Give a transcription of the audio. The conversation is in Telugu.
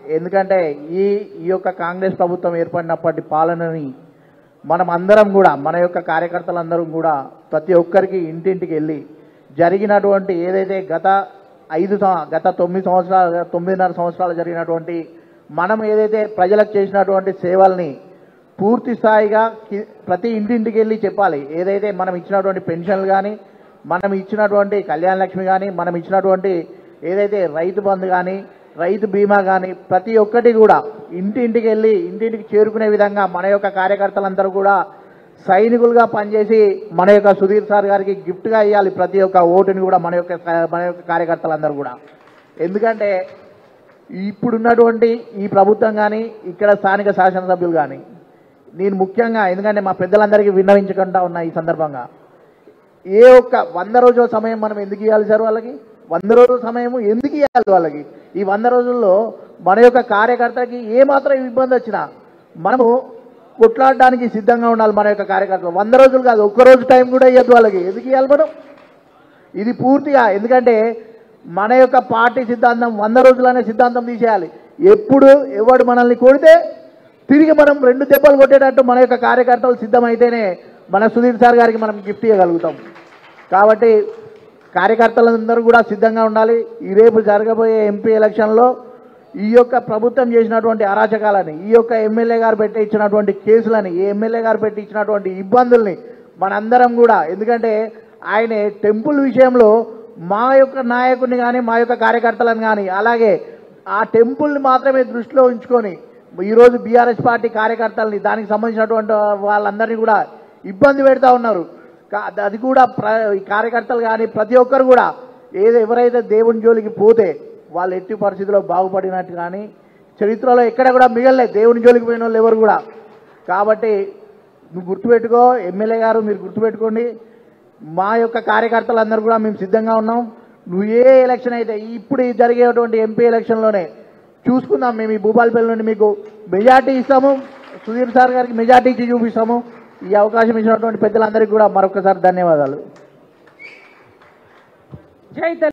ఎందుకంటే ఈ ఈ యొక్క కాంగ్రెస్ ప్రభుత్వం ఏర్పడినప్పటి పాలనని మనం అందరం కూడా మన యొక్క కార్యకర్తలందరం కూడా ప్రతి ఒక్కరికి ఇంటింటికి వెళ్ళి జరిగినటువంటి ఏదైతే గత ఐదు సం- గత తొమ్మిది సంవత్సరాలు తొమ్మిదిన్నర సంవత్సరాలు జరిగినటువంటి మనం ఏదైతే ప్రజలకు చేసినటువంటి సేవల్ని పూర్తి స్థాయిగా కి- ప్రతి ఇంటింటికి వెళ్ళి చెప్పాలి ఏదైతే మనం ఇచ్చినటువంటి పెన్షన్లు కానీ మనం ఇచ్చినటువంటి కళ్యాణ లక్ష్మి కానీ మనం ఇచ్చినటువంటి ఏదైతే రైతు బంధు కానీ రైతు బీమా కానీ ప్రతి ఒక్కటి కూడా ఇంటింటికి వెళ్ళి ఇంటింటికి చేరుకునే విధంగా మన యొక్క కార్యకర్తలందరూ కూడా సైనికులుగా పనిచేసి మన యొక్క సుధీర్ సార్ గారికి గిఫ్ట్గా ఇవ్వాలి ప్రతి ఒక్క ఓటుని కూడా మన యొక్క మన యొక్క కార్యకర్తలందరూ కూడా ఎందుకంటే ఇప్పుడున్నటువంటి ఈ ప్రభుత్వం కానీ ఇక్కడ స్థానిక శాసనసభ్యులు కానీ నేను ముఖ్యంగా ఎందుకంటే మా పెద్దలందరికీ విన్నవించకుండా ఉన్నా ఈ సందర్భంగా ఏ ఒక్క వంద రోజుల సమయం మనం ఎందుకు ఇవ్వాలి సార్ వాళ్ళకి వంద రోజుల సమయం ఎందుకు ఇవ్వాలి వాళ్ళకి ఈ వంద రోజుల్లో మన యొక్క కార్యకర్తకి ఏ మాత్రం ఇబ్బంది వచ్చినా మనము కొట్లాడడానికి సిద్ధంగా ఉండాలి మన యొక్క కార్యకర్తలు వంద రోజులు కాదు ఒక్క రోజు టైం కూడా ఇవ్వద్దు వాళ్ళకి ఎందుకు ఇవ్వాలి మనం ఇది పూర్తిగా ఎందుకంటే మన యొక్క పార్టీ సిద్ధాంతం వంద రోజులనే సిద్ధాంతం తీసేయాలి ఎప్పుడు ఎవడు మనల్ని కొడితే తిరిగి మనం రెండు దెబ్బలు కొట్టేటట్టు మన యొక్క కార్యకర్తలు సిద్ధమైతేనే మన సుధీర్ సార్ గారికి మనం గిఫ్ట్ ఇవ్వగలుగుతాం కాబట్టి కార్యకర్తలందరూ కూడా సిద్ధంగా ఉండాలి ఈ రేపు జరగబోయే ఎంపీ ఎలక్షన్లో ఈ యొక్క ప్రభుత్వం చేసినటువంటి అరాచకాలని ఈ యొక్క ఎమ్మెల్యే గారు పెట్టి ఇచ్చినటువంటి కేసులని ఈ ఎమ్మెల్యే గారు పెట్టి ఇచ్చినటువంటి ఇబ్బందుల్ని మనందరం కూడా ఎందుకంటే ఆయన టెంపుల్ విషయంలో మా యొక్క నాయకుడిని కానీ మా యొక్క కార్యకర్తలను కానీ అలాగే ఆ టెంపుల్ని మాత్రమే దృష్టిలో ఉంచుకొని ఈరోజు బీఆర్ఎస్ పార్టీ కార్యకర్తల్ని దానికి సంబంధించినటువంటి వాళ్ళందరినీ కూడా ఇబ్బంది పెడతా ఉన్నారు కా- అది కూడా ప్ర ఈ కార్యకర్తలు కానీ ప్రతి ఒక్కరు కూడా ఏదో ఎవరైతే దేవుని జోలికి పోతే వాళ్ళు ఎట్టి పరిస్థితిలో బాగుపడినట్టు కానీ చరిత్రలో ఎక్కడ కూడా మిగలలేదు దేవుని జోలికి పోయిన వాళ్ళు ఎవరు కూడా కాబట్టి నువ్వు గుర్తుపెట్టుకో ఎమ్మెల్యే గారు మీరు గుర్తుపెట్టుకోండి మా యొక్క కార్యకర్తలందరూ కూడా మేము సిద్ధంగా ఉన్నాం నువ్వు ఏ ఎలక్షన్ అయితే ఇప్పుడు ఈ జరిగేటువంటి ఎంపీ ఎలక్షన్లోనే చూసుకుందాం మేము ఈ భూపాలపల్లి నుండి మీకు మెజార్టీ ఇస్తాము సుధీర్ సార్ గారికి మెజార్టీ ఇచ్చి చూపిస్తాము ఈ అవకాశం ఇచ్చినటువంటి పెద్దలందరికీ కూడా మరొకసారి ధన్యవాదాలు జై తెలంగాణ